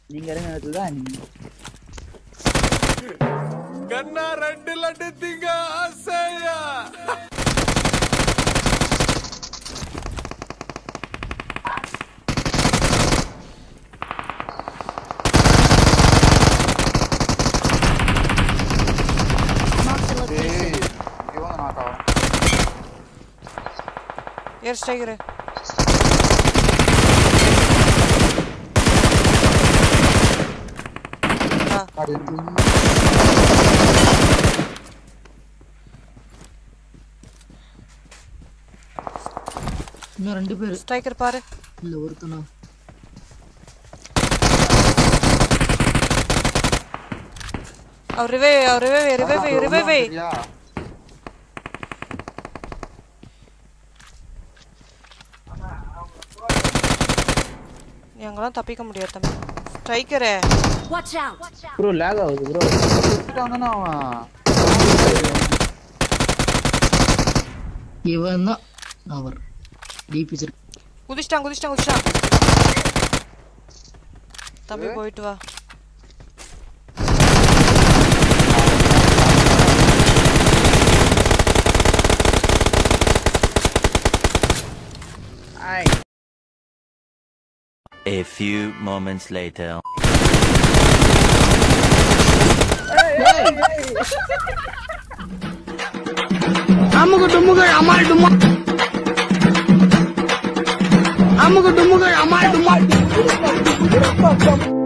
நீங்க இறங்க இடத்துல தான் நீங்க கண்ணா ரெண்டு லட்டு திங்க ஆசையா ஏய் இவங்க நாக்கா ஏர் ஸ்ட்ரைக்கரு இன்னும் ரெண்டு பேர் ஸ்ட்ரைக்கர் பாரு இல்ல ஒருத்தனா அவர் ரிவே அவர் ரிவே ரிவே ரிவே சரியா நீ அங்கெல்லாம் தப்பிக்க முடியாது தம்பி ஸ்ட்ரைக்கரே Watch out! ப்ரோ லேக் ஆகுது ப்ரோ சுத்திட்டான் தானே அவன் இவன் தான் அவர் டிபி குதிச்சிட்டான் குதிச்சிட்டான் குதிச்சிட்டான் தம்பி போயிட்டு வா A few moments later. அமுக டுமுகள் அமால் டுமா அமுக டுமுகள் அமால் டுமா